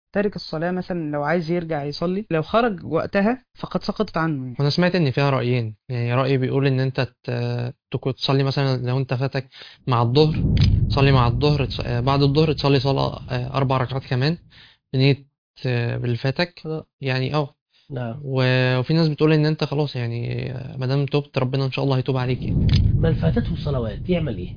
تارك الصلاة مثلا لو عايز يرجع يصلي لو خرج وقتها فقد سقطت عنه يعني. وانا سمعت ان فيها رأيين يعني رأي بيقول ان انت ت- تكون تصلي مثلا لو انت فاتك مع الظهر تصلي مع الظهر تص- آه، بعد الظهر تصلي صلاة آه، اربع ركعات كمان بنية آه، باللي فاتك قضاء. يعني اه نعم و- وفي ناس بتقول ان انت خلاص يعني آه، ما دام تبت ربنا ان شاء الله هيتوب عليك يعني. من فاتته الصلوات يعمل ايه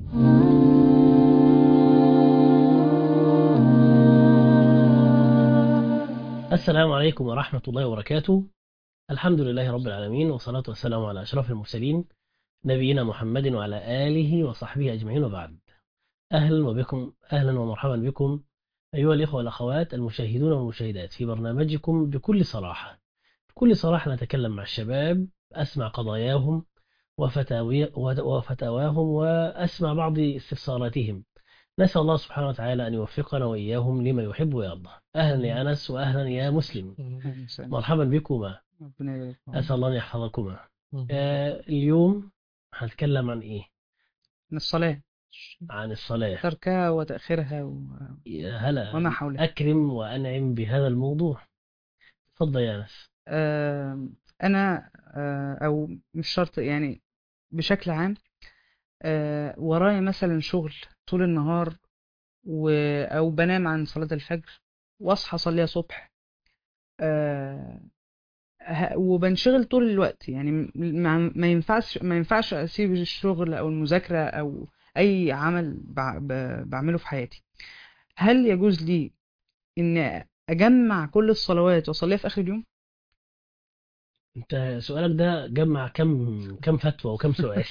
السلام عليكم ورحمة الله وبركاته الحمد لله رب العالمين والصلاة والسلام على أشرف المرسلين نبينا محمد وعلى آله وصحبه أجمعين وبعد أهلا وبكم أهلا ومرحبا بكم أيها الإخوة والأخوات المشاهدون والمشاهدات في برنامجكم بكل صراحة بكل صراحة نتكلم مع الشباب أسمع قضاياهم وفتاوي وفتاواهم وأسمع بعض استفساراتهم نسأل الله سبحانه وتعالى أن يوفقنا وإياهم لما يحب ويرضى أهلا يا أنس وأهلا يا مسلم مرحبا بكما ربنا يبارك فيك. أسأل الله أن يحفظكما آه اليوم هنتكلم عن إيه؟ من الصلاة عن الصلاة تركها وتأخيرها و... يا هلا وما حولها أكرم وأنعم بهذا الموضوع تفضل يا أنس آه، أنا آه، أو مش شرط يعني بشكل عام آه، ورايا مثلا شغل طول النهار و... أو بنام عن صلاة الفجر وأصحى أصليها صبح آه، ه- وبنشغل طول الوقت يعني م- ما ما ينفعش ما ينفعش أسيب الشغل أو المذاكرة أو أي عمل بع- ب- بعمله في حياتي هل يجوز لي إن أجمع كل الصلوات وأصليها في آخر اليوم؟ أنت سؤالك ده جمع كم كم فتوى وكم سؤال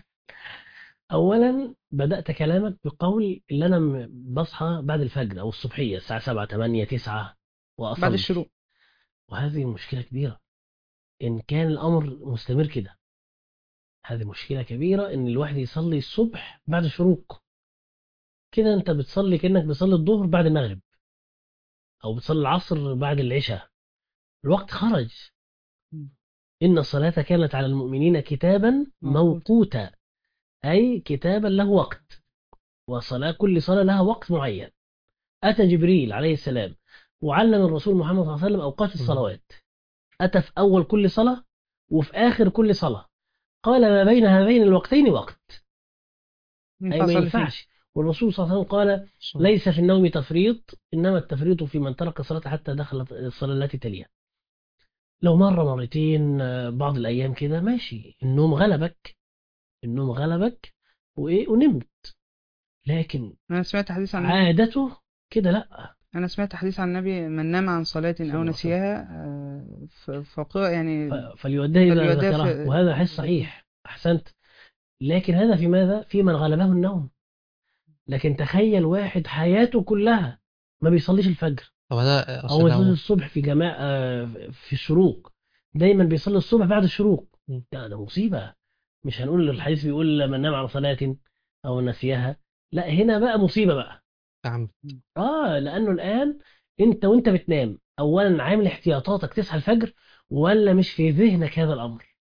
أولا بدأت كلامك بقول اللي أنا م- بصحى بعد الفجر أو الصبحية الساعة 7 8 9 وأصلي بعد الشروق وهذه مشكلة كبيرة إن كان الأمر مستمر كده هذه مشكلة كبيرة إن الواحد يصلي الصبح بعد الشروق كده أنت بتصلي كأنك بتصلي الظهر بعد المغرب أو بتصلي العصر بعد العشاء الوقت خرج مم. إن الصلاة كانت على المؤمنين كتابا موقوتا. موقوتا أي كتابا له وقت وصلاة كل صلاة لها وقت معين أتى جبريل عليه السلام وعلم الرسول محمد صلى الله عليه وسلم أوقات الصلوات أتى في أول كل صلاة وفي آخر كل صلاة قال ما بين هذين الوقتين وقت أي ينفع ما أصلي فيه. ينفعش والرسول صلى الله عليه وسلم قال ليس في النوم تفريط إنما التفريط في من ترك الصلاة حتى دخل الصلاة التي تليها لو مرة مرتين آه، بعض الأيام كده ماشي النوم غلبك النوم غلبك وإيه ونمت لكن أنا سمعت حديث عن النبي عادته كده لا أنا سمعت حديث عن النبي من نام عن صلاة الله أو عليه نسيها آه، ف- فقه يعني ف- فليؤديه إذا فليؤديها ذكره في- وهذا حس صحيح أحسنت لكن هذا في ماذا؟ في من غلبه النوم لكن تخيل واحد حياته كلها ما بيصليش الفجر طب ده أو اصل يصلي لو الصبح في جماعة في الشروق دايما بيصلي الصبح بعد الشروق م. لا ده مصيبة مش هنقول الحديث بيقول من نام عن صلاة أو نسيها لا هنا بقى مصيبة بقى عم اه لانه الان انت وانت بتنام اولا عامل احتياطاتك تصحى الفجر ولا مش في ذهنك هذا الامر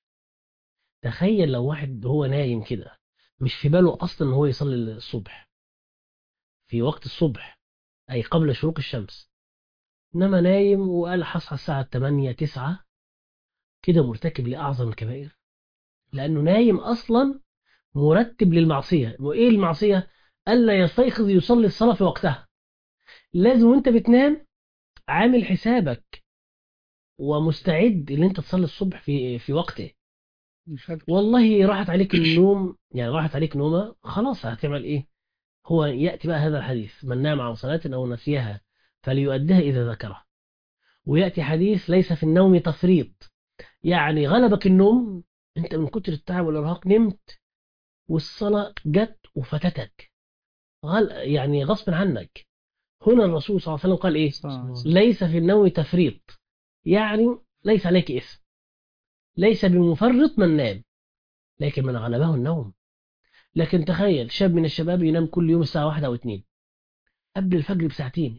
تخيل لو واحد هو نايم كده مش في باله اصلا ان هو يصلي الصبح في وقت الصبح اي قبل شروق الشمس انما نايم وقال هصحى الساعه 8 9 كده مرتكب لاعظم الكبائر لانه نايم اصلا مرتب للمعصيه وايه المعصيه الا يستيقظ يصلي الصلاه في وقتها لازم وانت بتنام عامل حسابك ومستعد ان انت تصلي الصبح في في وقته الفجر والله راحت عليك النوم يعني راحت عليك نومه خلاص هتعمل ايه هو ياتي بقى هذا الحديث من نام عن صلاه او نسيها فليؤديها اذا ذكرها وياتي حديث ليس في النوم تفريط يعني غلبك النوم انت من كتر التعب والارهاق نمت والصلاه جت وفاتتك غل... يعني غصب عنك هنا الرسول صلى الله عليه وسلم قال ايه صلى الله عليه وسلم. ليس في النوم تفريط يعني ليس عليك إثم ليس بمفرط من نام لكن من غلبه النوم لكن تخيل شاب من الشباب ينام كل يوم الساعة واحدة أو اتنين قبل الفجر بساعتين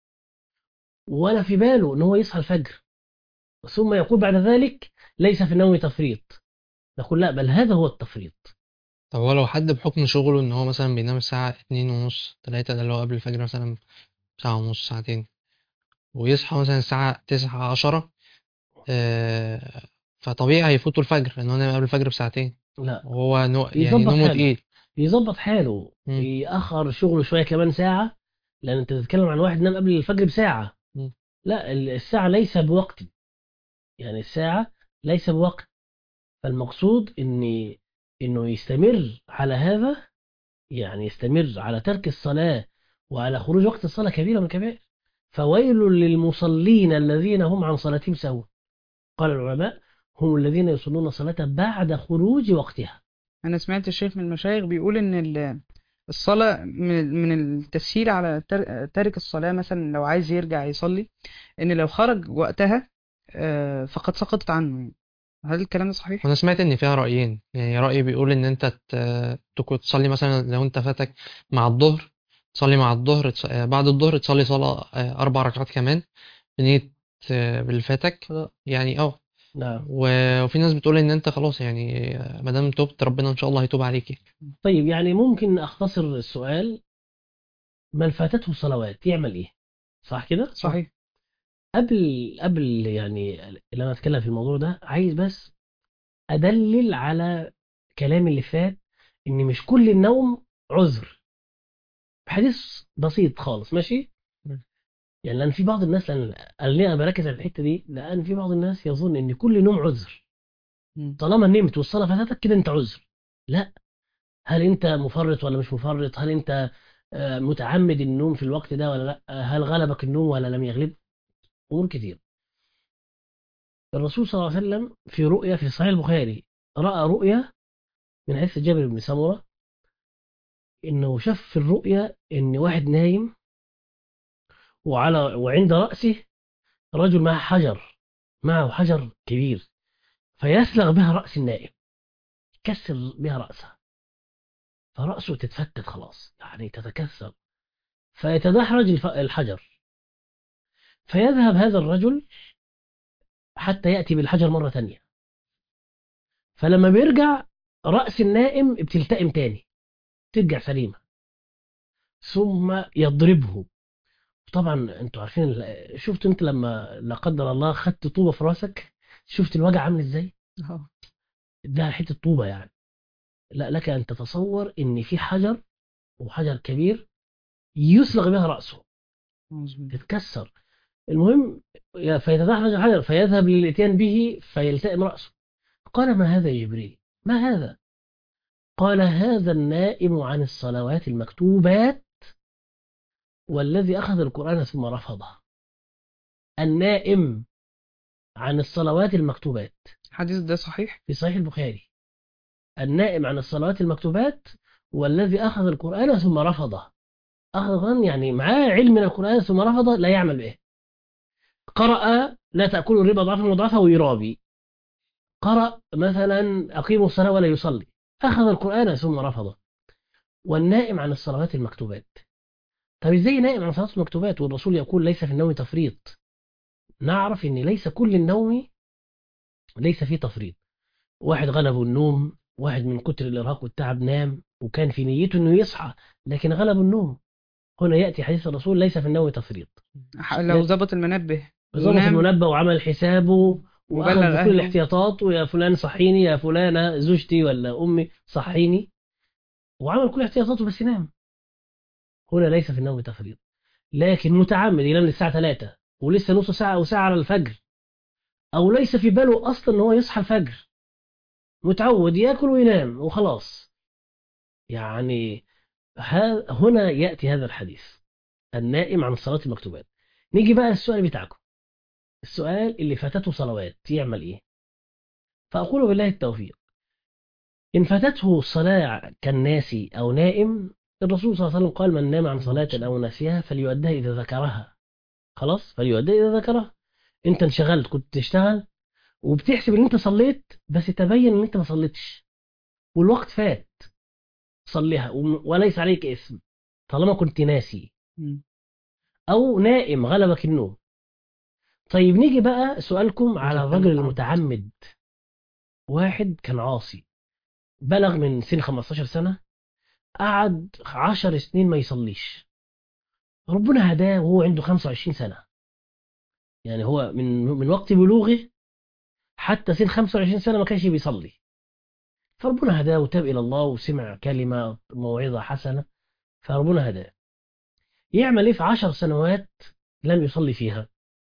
ولا في باله ان هو يصحى الفجر ثم يقول بعد ذلك ليس في النوم تفريط نقول لا بل هذا هو التفريط طب هو لو حد بحكم شغله ان هو مثلا بينام الساعة اتنين ونص تلاتة ده اللي هو قبل الفجر مثلا ساعة ونص ساعتين ويصحى مثلا الساعة تسعة عشرة آه، فطبيعي هيفوتوا الفجر لأن هو نام قبل الفجر بساعتين لا وهو نو... يعني يظبط نومه حاله. تقيل يظبط حاله مم. يأخر شغله شوية كمان ساعة لأن أنت بتتكلم عن واحد نام قبل الفجر بساعة مم. لا ال- الساعة ليس بوقت يعني الساعة ليس بوقت فالمقصود إن إنه يستمر على هذا يعني يستمر على ترك الصلاة وعلى خروج وقت الصلاة كبيرة من الكبائر فويل للمصلين الذين هم عن صلاتهم سهون قال العلماء هم الذين يصلون الصلاة بعد خروج وقتها انا سمعت الشيخ من المشايخ بيقول ان ال- الصلاة من من التسهيل على تر- تارك الصلاة مثلا لو عايز يرجع يصلي ان لو خرج وقتها آه، فقد سقطت عنه يعني. هل الكلام ده صحيح؟ وأنا سمعت إن فيها رأيين يعني رأي بيقول إن أنت ت- تكون تصلي مثلا لو أنت فاتك مع الظهر تصلي مع الظهر تص- آه، بعد الظهر تصلي صلاة آه، أربع ركعات كمان بنية آه، باللي فاتك يعني اه نعم و- وفي ناس بتقول إن أنت خلاص يعني آه، ما دام تبت ربنا إن شاء الله هيتوب عليك يعني. طيب يعني ممكن أختصر السؤال من فاتته صلوات يعمل إيه صح كده صحيح قبل قبل يعني اللي انا اتكلم في الموضوع ده عايز بس ادلل على كلامي اللي فات ان مش كل النوم عذر حديث بسيط خالص ماشي مم. يعني لان في بعض الناس لان قال لي انا بركز على الحته دي لان في بعض الناس يظن ان كل نوم عذر مم. طالما نمت والصلاه فاتتك كده انت عذر لا هل انت مفرط ولا مش مفرط هل انت آه، متعمد النوم في الوقت ده ولا لا هل غلبك النوم ولا لم يغلب امور كتير الرسول صلى الله عليه وسلم في رؤيا في صحيح البخاري رأى رؤيا من حديث جابر بن سمرة إنه شاف في الرؤيا إن واحد نايم وعلى وعند رأسه رجل معه حجر معه حجر كبير فيسلغ بها رأس النائم يكسر بها رأسه فرأسه تتفتت خلاص يعني تتكسر فيتدحرج الف- الحجر فيذهب هذا الرجل حتى يأتي بالحجر مرة تانية فلما بيرجع رأس النائم بتلتئم تاني ترجع سليمة ثم يضربه طبعا انتوا عارفين ال- شفت انت لما لا قدر الله خدت طوبة في راسك شفت الوجع عامل ازاي اه ده حتة طوبة يعني لا لك ان تتصور ان في حجر وحجر كبير يسلغ بها رأسه مظبوط تتكسر المهم يا- فيتدحرج الحجر فيذهب للاتيان به فيلتئم رأسه قال ما هذا يا جبريل ما هذا قال هذا النائم عن الصلوات المكتوبات والذي أخذ القرآن ثم رفضه النائم عن الصلوات المكتوبات الحديث ده صحيح؟ في صحيح البخاري النائم عن الصلوات المكتوبات والذي أخذ القرآن ثم رفضه أخذ القرآن يعني معاه علم من القرآن ثم رفضه لا يعمل به قرأ لا تأكلوا الربا ضعفا مضاعفا ويرابي قرأ مثلا أقيموا الصلاة ولا يصلي أخذ القرآن ثم رفضه والنائم عن الصلوات المكتوبات طب ازاي نائم عن الصلوات المكتوبات والرسول يقول ليس في النوم تفريط نعرف ان ليس كل النوم ليس فيه تفريط واحد غلبه النوم واحد من كتر الارهاق والتعب نام وكان في نيته انه يصحى لكن غلبه النوم هنا ياتي حديث الرسول ليس في النوم تفريط ح- لو ظبط المنبه ظبط ونام المنبه وعمل حسابه واخذ وبلغ بكل أهله. الاحتياطات ويا فلان صحيني يا فلانة زوجتي ولا أمي صحيني وعمل كل احتياطاته بس نام هنا ليس في النوم تفريط لكن متعمد ينام للساعة 3 ولسه نص ساعة أو ساعة على الفجر أو ليس في باله أصلا إن هو يصحى الفجر متعود ياكل وينام وخلاص يعني ها- هنا يأتي هذا الحديث النائم عن الصلاة المكتوبات نيجي بقى السؤال بتاعكم السؤال اللي فاتته صلوات يعمل ايه فأقول بالله التوفيق إن فاتته الصلاة كالناسي أو نائم الرسول صلى الله عليه وسلم قال من نام عن صلاة أو نسيها فليؤدها إذا ذكرها خلاص فليؤدها إذا ذكرها أنت انشغلت كنت تشتغل وبتحسب إن أنت صليت بس تبين إن أنت ما صليتش والوقت فات صليها وم- وليس عليك اسم طالما كنت ناسي مم. أو نائم غلبك النوم طيب نيجي بقى سؤالكم على كان الرجل متعمد. المتعمد واحد كان عاصي بلغ من سن 15 سنة قعد 10 سنين ما يصليش ربنا هداه وهو عنده 25 سنة يعني هو من من وقت بلوغه حتى سن 25 سنة ما كانش بيصلي فربنا هداه وتاب إلى الله وسمع كلمة موعظة حسنة فربنا هداه يعمل إيه في عشر سنوات لم يصلي فيها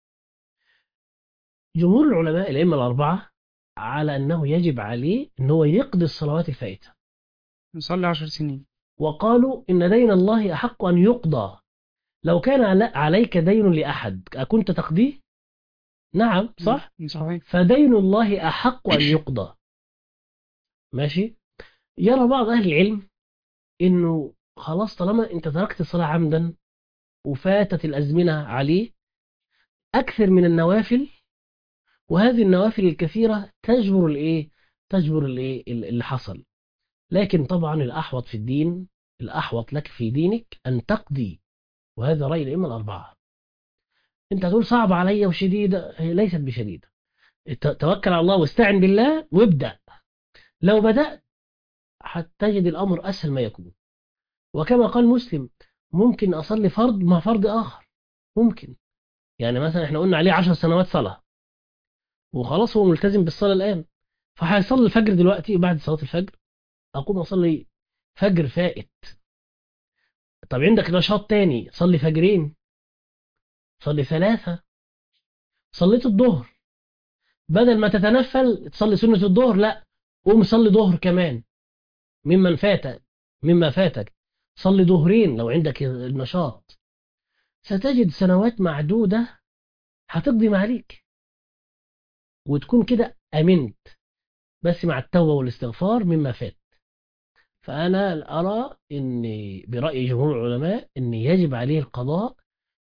جمهور العلماء الأئمة الأربعة على أنه يجب عليه أن هو يقضي الصلوات الفائتة نصلي عشر سنين وقالوا إن دين الله أحق أن يقضى لو كان عل- عليك دين لأحد أكنت تقضيه؟ نعم صح؟ صحيح فدين الله أحق أن يقضى ماشي يرى بعض أهل العلم إنه خلاص طالما أنت تركت الصلاة عمدا وفاتت الأزمنة عليه أكثر من النوافل وهذه النوافل الكثيرة تجبر الإيه؟ تجبر الإيه؟ اللي حصل لكن طبعا الأحوط في الدين الأحوط لك في دينك أن تقضي وهذا رأي الأئمة الأربعة أنت هتقول صعب عليا وشديدة هي ليست بشديدة ت- توكل على الله واستعن بالله وابدأ لو بدأت هتجد الأمر أسهل ما يكون وكما قال مسلم ممكن أصلي فرض مع فرض آخر ممكن يعني مثلا احنا قلنا عليه عشر سنوات صلاة وخلاص هو ملتزم بالصلاة الآن فهيصلي الفجر دلوقتي بعد صلاة الفجر أقوم أصلي فجر فائت طب عندك نشاط تاني صلي فجرين صلي ثلاثة صليت الظهر بدل ما تتنفل تصلي سنة الظهر لا قوم صلي ظهر كمان ممن فاتك مما فاتك صلي ظهرين لو عندك النشاط ستجد سنوات معدودة هتقضي ما عليك وتكون كده أمنت بس مع التوبة والاستغفار مما فات فأنا أرى أن برأي جمهور العلماء أن يجب عليه القضاء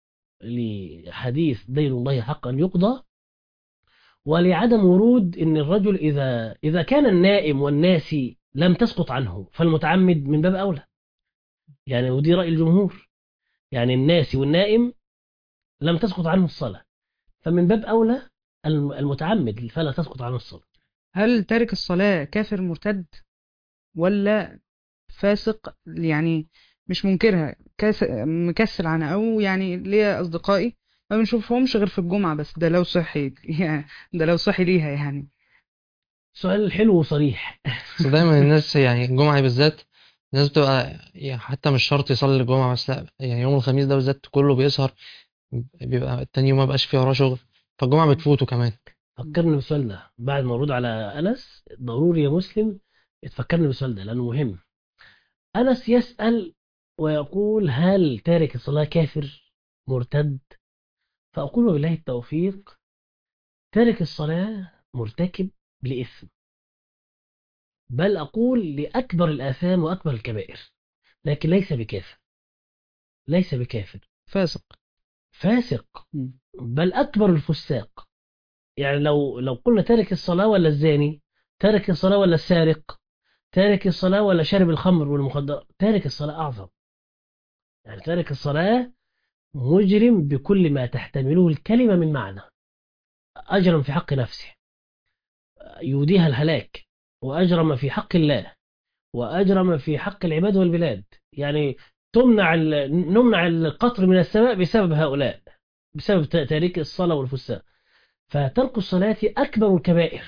لحديث دين الله حق أن يقضى ولعدم ورود أن الرجل إذا إذا كان النائم والناسي لم تسقط عنه فالمتعمد من باب أولى يعني ودي رأي الجمهور يعني الناسي والنائم لم تسقط عنه الصلاة فمن باب أولى الم- المتعمد فلا تسقط عنه الصلاة هل تارك الصلاة كافر مرتد ولا فاسق يعني مش منكرها كاس... مكسل عنها او يعني ليا اصدقائي ما بنشوفهمش غير في الجمعة بس ده لو صحي يعني ده لو صحي ليها يعني سؤال حلو وصريح بس دايما الناس يعني الجمعة بالذات الناس بتبقى يعني حتى مش شرط يصلي الجمعة بس لا يعني يوم الخميس ده بالذات كله بيسهر بيبقى التاني يوم ما بقاش فيه وراه شغل فالجمعة بتفوته كمان فكرني بالسؤال ده بعد ما ارد على انس ضروري يا مسلم تفكرني بالسؤال ده لانه مهم انس يسال ويقول هل تارك الصلاه كافر مرتد فاقول وبالله التوفيق تارك الصلاه مرتكب لاثم بل اقول لاكبر الاثام واكبر الكبائر لكن ليس بكافر ليس بكافر فاسق فاسق مم. بل أكبر الفساق يعني لو لو قلنا تارك الصلاة ولا الزاني تارك الصلاة ولا السارق تارك الصلاة ولا شارب الخمر والمخدرات تارك الصلاة أعظم يعني تارك الصلاة مجرم بكل ما تحتمله الكلمة من معنى أجرم في حق نفسه يوديها الهلاك وأجرم في حق الله وأجرم في حق العباد والبلاد يعني تمنع ال- نمنع القطر من السماء بسبب هؤلاء بسبب ت- تارك الصلاة والفساق فترك الصلاة أكبر الكبائر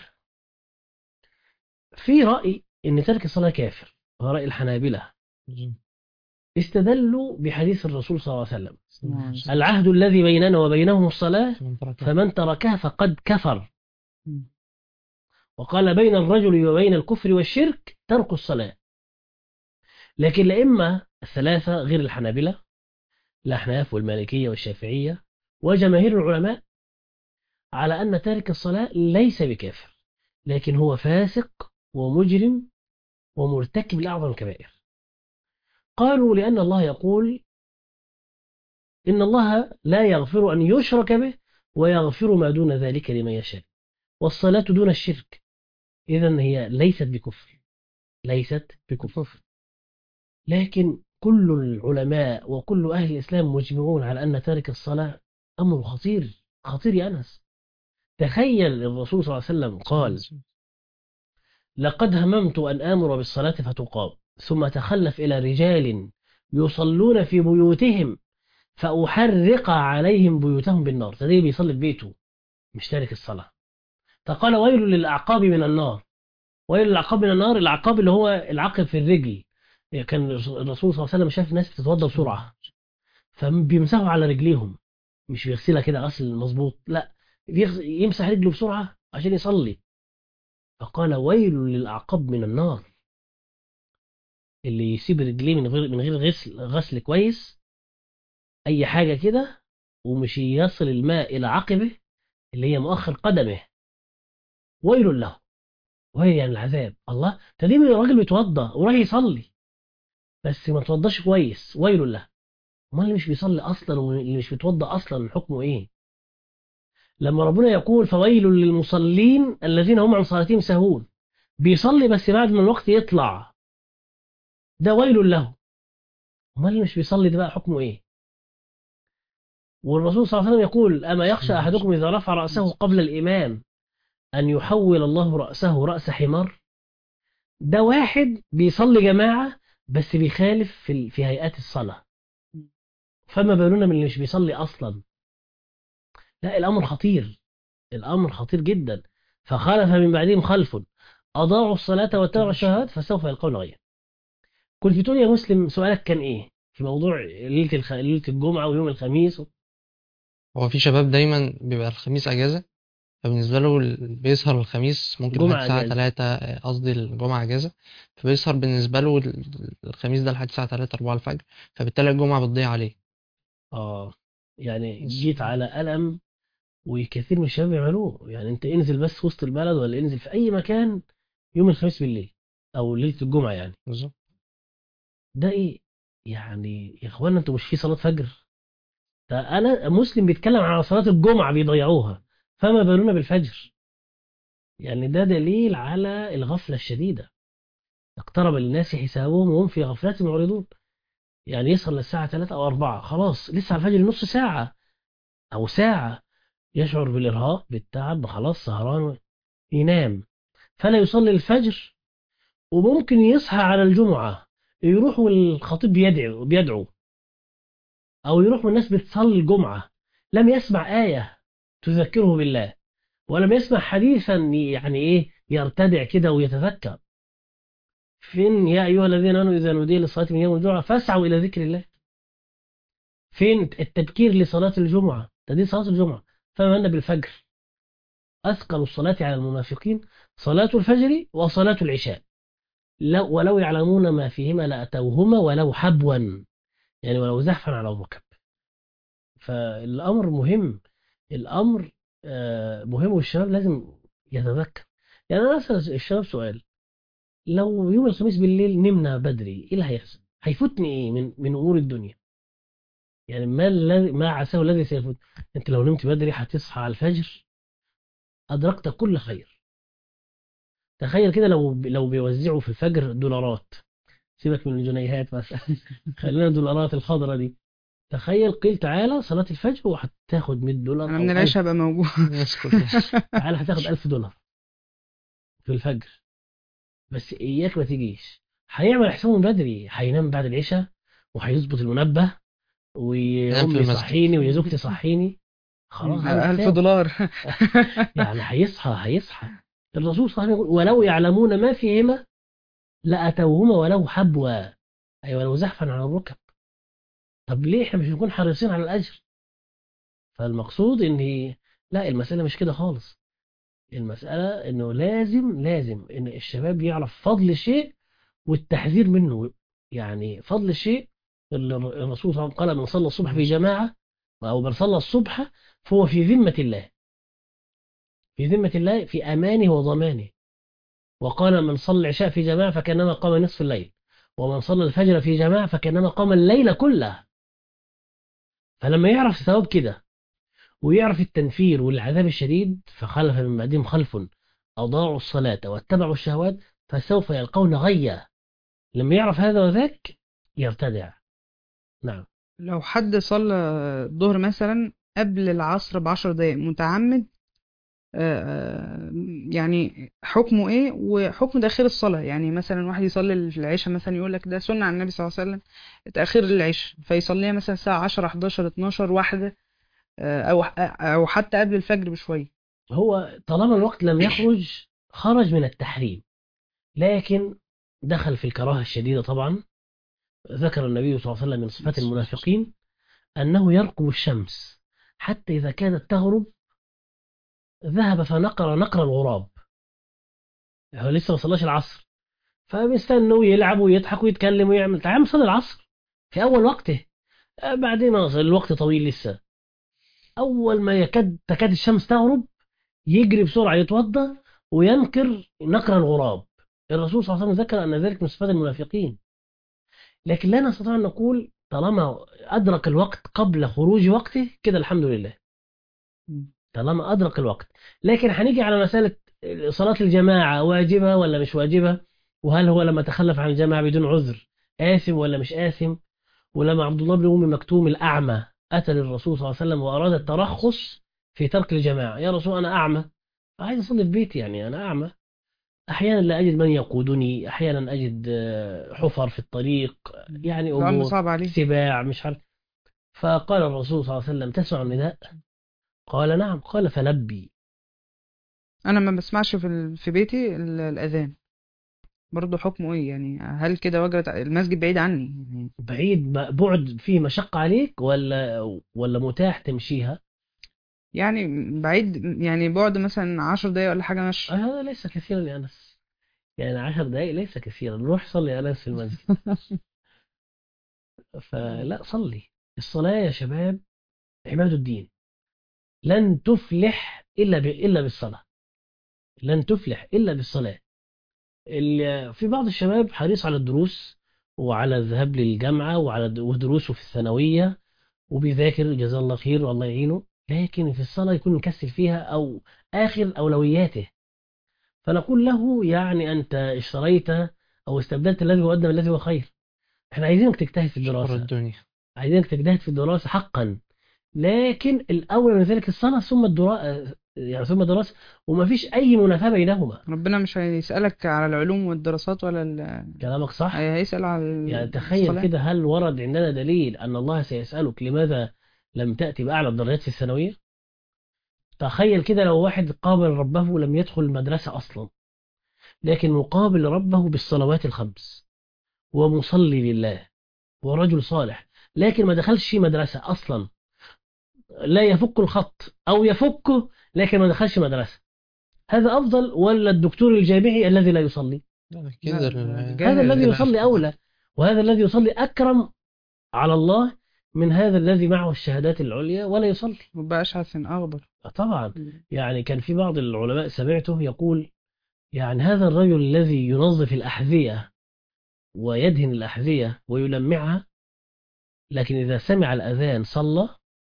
في رأي أن ترك الصلاة كافر وهو رأي الحنابلة استدلوا بحديث الرسول صلى الله عليه وسلم العهد الذي بيننا وبينهم الصلاة من تركها. فمن تركها فقد كفر مم. وقال بين الرجل وبين الكفر والشرك ترك الصلاة لكن الأئمة الثلاثة غير الحنابلة الأحناف والمالكية والشافعية وجماهير العلماء على أن تارك الصلاة ليس بكافر لكن هو فاسق ومجرم ومرتكب لأعظم الكبائر قالوا لأن الله يقول إن الله لا يغفر أن يشرك به ويغفر ما دون ذلك لمن يشاء والصلاة دون الشرك إذا هي ليست بكفر ليست بكفر لكن كل العلماء وكل أهل الإسلام مجمعون على أن تارك الصلاة أمر خطير خطير يا أنس تخيل الرسول صلى الله عليه وسلم قال لقد هممت أن آمر بالصلاة فتقام ثم تخلف إلى رجال يصلون في بيوتهم فأحرق عليهم بيوتهم بالنار ده بيصلي في بيته مش تارك الصلاة فقال ويل للأعقاب من النار ويل للأعقاب من النار الأعقاب اللي هو العقب في الرجل كان الرسول صلى الله عليه وسلم شاف ناس بتتوضى بسرعة فبيمسحوا على رجليهم مش بيغسلها كده غسل مظبوط لا بيغس- يمسح رجله بسرعة عشان يصلي فقال ويل للأعقاب من النار اللي يسيب رجليه من غير من غير غسل غسل كويس أي حاجة كده ومش يصل الماء إلى عقبه اللي هي مؤخر قدمه ويل له وهي يعني العذاب الله ده ليه الراجل بيتوضى وراح يصلي بس ما توضاش كويس ويل له امال اللي مش بيصلي اصلا واللي مش بيتوضى اصلا حكمه ايه لما ربنا يقول فويل للمصلين الذين هم عن صلاتهم سهون بيصلي بس بعد ما الوقت يطلع ده ويل له امال اللي مش بيصلي ده بقى حكمه ايه والرسول صلى الله عليه وسلم يقول اما يخشى احدكم اذا رفع راسه قبل الامام ان يحول الله راسه راس حمار ده واحد بيصلي جماعه بس بيخالف في في هيئات الصلاه فما بالنا من اللي مش بيصلي اصلا لا الامر خطير الامر خطير جدا فخالف من بعدهم خلف اضاعوا الصلاه واتبعوا الشهوات فسوف يلقون غيا كنت بتقول يا مسلم سؤالك كان ايه في موضوع ليله الخ... ليله الجمعه ويوم الخميس و... هو في شباب دايما بيبقى الخميس اجازه فبالنسبه له ال- بيسهر الخميس ممكن جمعة لحد الساعه أجازة. 3 قصدي الجمعه اجازه فبيسهر بالنسبه له ال- الخميس ده لحد الساعه 3 4 الفجر فبالتالي الجمعه بتضيع عليه اه يعني بس. جيت على ألم وكثير من الشباب يعملوه يعني انت انزل بس وسط البلد ولا انزل في اي مكان يوم الخميس بالليل او ليله الجمعه يعني بالظبط ده ايه يعني يا اخوانا انتوا مش في صلاه فجر ده انا مسلم بيتكلم على صلاه الجمعه بيضيعوها فما بالنا بالفجر يعني ده دليل على الغفله الشديده اقترب للناس حسابهم وهم في غفلة معرضون يعني يصل للساعة 3 أو 4 خلاص لسه على الفجر نص ساعة أو ساعة يشعر بالإرهاق بالتعب خلاص سهران ينام فلا يصلي الفجر وممكن يصحى على الجمعة يروح والخطيب بيدعو بيدعو أو يروح والناس بتصلي الجمعة لم يسمع آية تذكره بالله ولم يسمع حديثا يعني إيه يرتدع كده ويتذكر فين يا أيها الذين آمنوا إذا نودي للصلاة من يوم الجمعة فاسعوا إلى ذكر الله فين التبكير لصلاة الجمعة ده دي صلاة الجمعة فما بالنا بالفجر أثقل الصلاة على المنافقين صلاة الفجر وصلاة العشاء لو ولو يعلمون ما فيهما لأتوهما ولو حبوا يعني ولو زحفا على الركب فالأمر مهم الأمر آه، مهم والشباب لازم يتذكر يعني أنا أسأل الشباب سؤال لو يوم الخميس بالليل نمنا بدري ايه اللي هيحصل؟ هيفوتني ايه من من امور الدنيا؟ يعني ما الذي ما عساه الذي سيفوت انت لو نمت بدري هتصحى على الفجر ادركت كل خير تخيل كده لو لو بيوزعوا في الفجر دولارات سيبك من الجنيهات مثلا خلينا الدولارات الخضراء دي تخيل قيل تعالى صلاة الفجر وهتاخد 100 دولار انا أو من 1000 العشاء هبقى موجود الناس كلها تعالى هتاخد 1000 دولار في الفجر بس اياك ما تجيش هيعمل حسابه من بدري هينام بعد العشاء وهيظبط المنبه ينام في وامي المسجد. صحيني ويا زوجتي صحيني خلاص عمل ألف حسابه. دولار يعني هيصحى هيصحى الرسول صلى الله عليه وسلم يقول ولو يعلمون ما فيهما لأتوهما ولو حبوا أي ولو زحفا على الركب طب ليه احنا مش نكون حريصين على الأجر فالمقصود ان لا المسألة مش كده خالص المسألة انه لازم لازم ان الشباب يعرف فضل الشيء والتحذير منه يعني فضل الشيء اللي الرسول صلى الله عليه وسلم قال من صلى الصبح في جماعة أو من صلى الصبح فهو في ذمة الله في ذمة الله في أمانه وضمانه وقال من صلى العشاء في جماعة فكأنما قام نصف الليل ومن صلى الفجر في جماعة فكأنما قام الليل كله فلما يعرف ثواب كده ويعرف التنفير والعذاب الشديد فخلف من بعدهم خلف أضاعوا الصلاة واتبعوا الشهوات فسوف يلقون غيا لما يعرف هذا وذاك يرتدع نعم لو حد صلى الظهر مثلا قبل العصر بعشر دقايق متعمد آه، آه، يعني حكمه ايه وحكم تأخير الصلاة يعني مثلا واحد يصلي العشاء مثلا يقول لك ده سنة عن النبي صلى الله عليه وسلم تأخير العشاء فيصليها مثلا الساعة 10 11 12 واحدة آه، او او حتى قبل الفجر بشوية هو طالما الوقت لم يخرج خرج من التحريم لكن دخل في الكراهة الشديدة طبعا ذكر النبي صلى الله عليه وسلم من صفات المنافقين أنه يرقب الشمس حتى إذا كادت تغرب ذهب فنقر نقر الغراب هو لسه ما صلاش العصر فبيستنوا ويلعبوا ويضحكوا ويتكلموا ويعمل تعال صلي العصر في أول وقته آه، بعدين الوقت طويل لسه أول ما يكاد تكاد الشمس تغرب يجري بسرعة يتوضأ وينكر نقر الغراب الرسول صلى الله عليه وسلم ذكر أن ذلك من صفات المنافقين لكن لا نستطيع أن نقول طالما أدرك الوقت قبل خروج وقته كده الحمد لله طالما أدرك الوقت لكن هنيجي على مسألة صلاة الجماعة واجبة ولا مش واجبة وهل هو لما تخلف عن الجماعة بدون عذر آثم ولا مش آثم ولما عبد الله بن أم مكتوم الأعمى أتى للرسول صلى الله عليه وسلم وأراد الترخص في ترك الجماعة يا رسول أنا أعمى عايز أصلي في بيتي يعني أنا أعمى أحيانا لا أجد من يقودني أحيانا أجد آه، حفر في الطريق يعني الأمر أمور صعب عليه سباع مش عارف فقال الرسول صلى الله عليه وسلم تسمع النداء قال نعم قال فلبي انا ما بسمعش في ال- في بيتي ال- الاذان برضه حكمه ايه يعني هل كده وجبت المسجد بعيد عني يعني بعيد ب- بعد فيه مشقة عليك ولا ولا متاح تمشيها يعني بعيد يعني بعد مثلا عشر دقايق ولا حاجة مشي آه، هذا ليس كثيرا يا أنس يعني عشر دقائق ليس كثيرا روح صلي يا أنس في المسجد فلا صلي الصلاة يا شباب عماد الدين لن تفلح إلا ب... إلا بالصلاة لن تفلح إلا بالصلاة ال- في بعض الشباب حريص على الدروس وعلى الذهاب للجامعة وعلى د- ودروسه في الثانوية وبيذاكر جزاه الله خير والله يعينه لكن في الصلاة يكون مكسل فيها أو آخر أولوياته فنقول له يعني أنت اشتريت أو استبدلت الذي هو أدنى بالذي هو خير احنا عايزينك تجتهد في شر الدراسة الدنيا عايزينك تجتهد في الدراسة حقا لكن الأول من ذلك الصلاة ثم الدراسة يعني ثم الدراسة ومفيش أي منافاة بينهما ربنا مش هيسألك على العلوم والدراسات ولا ال... كلامك صح هي- هيسأل على يعني تخيل الصلاة. كده هل ورد عندنا دليل أن الله سيسألك لماذا لم تأتي بأعلى الدرجات في الثانوية تخيل كده لو واحد قابل ربه ولم يدخل المدرسة أصلا لكن مقابل ربه بالصلوات الخمس ومصلي لله ورجل صالح لكن ما دخلش مدرسة أصلا لا يفك الخط أو يفكه لكن ما دخلش مدرسة هذا أفضل ولا الدكتور الجامعي الذي لا يصلي لا، لا، كده ده ال- جاهل. هذا الذي الى يصلي آخره. أولى وهذا الذي يصلي أكرم على الله من هذا الذي معه الشهادات العليا ولا يصلي رب أشعث أغبر طبعا يعني كان في بعض العلماء سمعته يقول يعني هذا الرجل الذي ينظف الأحذية ويدهن الأحذية ويلمعها لكن إذا سمع الأذان صلى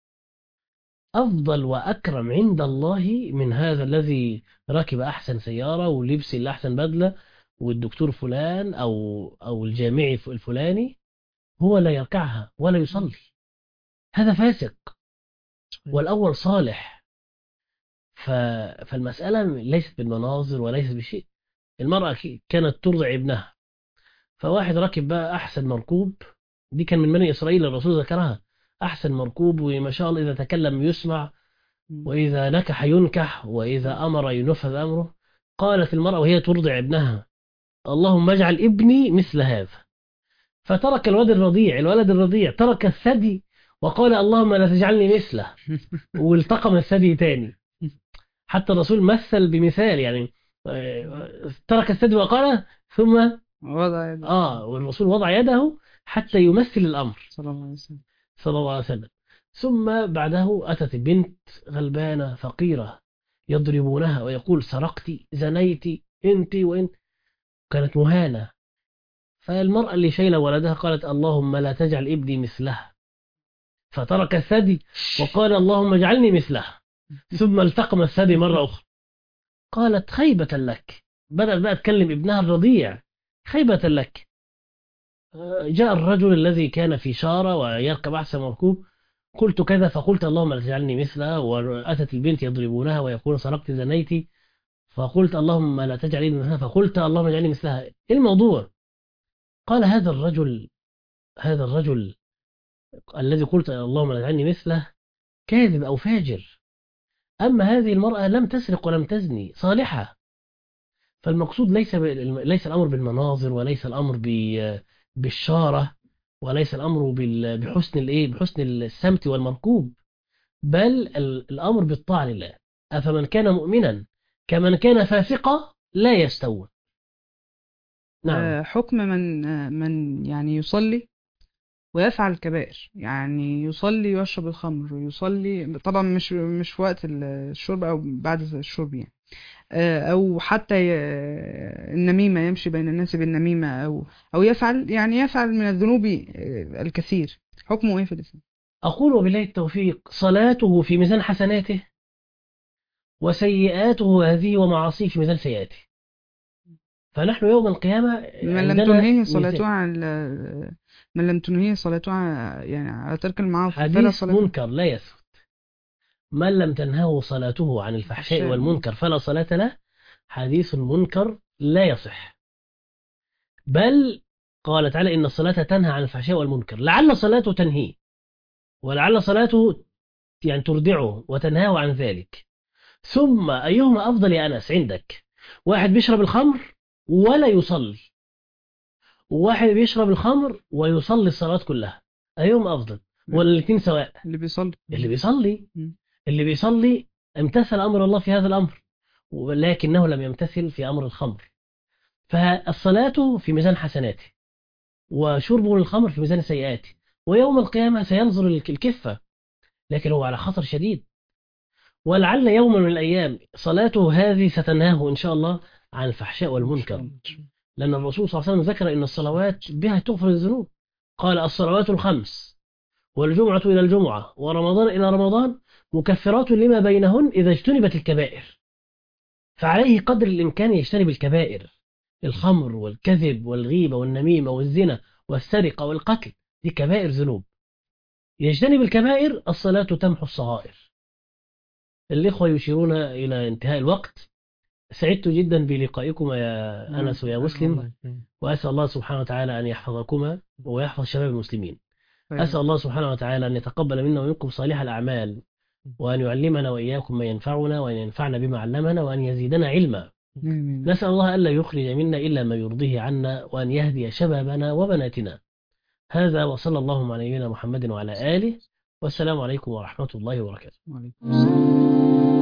أفضل وأكرم عند الله من هذا الذي ركب أحسن سيارة ولبس الأحسن بدلة والدكتور فلان أو أو الجامعي الفلاني هو لا يركعها ولا يصلي هذا فاسق والأول صالح ف... فالمسألة ليست بالمناظر وليست بشيء المرأة ك- كانت ترضع ابنها فواحد راكب بقى أحسن مركوب دي كان من بني إسرائيل الرسول ذكرها أحسن مركوب وما شاء الله إذا تكلم يسمع وإذا نكح ينكح وإذا أمر ينفذ أمره قالت المرأة وهي ترضع ابنها اللهم اجعل ابني مثل هذا فترك الولد الرضيع الولد الرضيع ترك الثدي وقال اللهم لا تجعلني مثله والتقم الثدي تاني حتى الرسول مثل بمثال يعني آه، ترك الثدي وقال ثم وضع يد اه والرسول وضع يده حتى يمثل الامر صلى الله عليه وسلم صلى الله عليه وسلم ثم بعده اتت بنت غلبانه فقيره يضربونها ويقول سرقتي زنيتي انت وانت كانت مهانه فالمراه اللي شايله ولدها قالت اللهم لا تجعل ابني مثلها فترك الثدي وقال اللهم اجعلني مثلها ثم التقم الثدي مره اخرى قالت خيبه لك بدات بقى تكلم ابنها الرضيع خيبه لك جاء الرجل الذي كان في شارة ويركب أحسن مركوب قلت كذا فقلت اللهم لا تجعلني مثلها وأتت البنت يضربونها ويقول سرقت زنيت فقلت اللهم لا تجعلني مثلها فقلت اللهم اجعلني مثلها إيه الموضوع قال هذا الرجل هذا الرجل الذي قلت اللهم لا تجعلني مثله كاذب أو فاجر أما هذه المرأة لم تسرق ولم تزني صالحة فالمقصود ليس بال- ليس الأمر بالمناظر وليس الأمر ب- بالشارة وليس الأمر بال- بحسن الإيه بحسن السمت والمركوب بل ال- الأمر بالطاعة لله أفمن كان مؤمنا كمن كان فاسقا لا يستوون نعم آه، حكم من آه، من يعني يصلي ويفعل الكبائر يعني يصلي ويشرب الخمر ويصلي طبعا مش مش في وقت الشرب او بعد الشرب يعني آه، او حتى ي- النميمة يمشي بين الناس بالنميمة او او يفعل يعني يفعل من الذنوب آه، الكثير حكمه ايه في الاسلام أقول وبالله التوفيق صلاته في ميزان حسناته وسيئاته هذه ومعاصيه في ميزان سيئاته فنحن يوم القيامة من لم عندنا تنهيه ميزان. صلاته عن ال- من لم تنهيه صلاته عن يعني على ترك المعاصي فلا حديث صلاة منكر لا يثبت من لم تنهه صلاته عن الفحشاء الفحشاء. والمنكر فلا صلاة له حديث منكر لا يصح بل قال تعالى إن الصلاة تنهى عن الفحشاء والمنكر لعل صلاته تنهيه ولعل صلاته يعني تردعه وتنهاه عن ذلك ثم أيهما أفضل يا أنس عندك واحد بيشرب الخمر ولا يصلي وواحد بيشرب الخمر ويصلي الصلاة كلها أيهما أفضل ولا الاثنين سواء اللي بيصلي اللي بيصلي مم. اللي بيصلي امتثل أمر الله في هذا الأمر ولكنه لم يمتثل في أمر الخمر فالصلاة في ميزان حسناته وشربه للخمر في ميزان سيئاته ويوم القيامة سينظر الك- الكفة لكن هو على خطر شديد ولعل يوما من الأيام صلاته هذه ستنهاه إن شاء الله عن الفحشاء والمنكر لأن الرسول صلى الله عليه وسلم ذكر أن الصلوات بها تغفر الذنوب قال الصلوات الخمس والجمعة إلى الجمعة ورمضان إلى رمضان مكفرات لما بينهن إذا اجتنبت الكبائر فعليه قدر الإمكان يجتنب الكبائر الخمر والكذب والغيبة والنميمة والزنا والسرقة والقتل دي كبائر ذنوب يجتنب الكبائر الصلاة تمحو الصغائر الإخوة يشيرون إلى انتهاء الوقت سعدت جدا بلقائكما يا نعم. أنس ويا مسلم والله. مم. وأسأل الله سبحانه وتعالى أن يحفظكما ويحفظ شباب المسلمين طيب. أسأل الله سبحانه وتعالى أن يتقبل منا ومنكم صالح الأعمال وأن يعلمنا وإياكم ما ينفعنا وأن ينفعنا بما علمنا وأن يزيدنا علما آمين. نسأل الله ألا يخرج منا إلا ما يرضيه عنا وأن يهدي شبابنا وبناتنا هذا وصلى الله على نبينا محمد وعلى آله والسلام عليكم ورحمة الله وبركاته وعليكم السلام.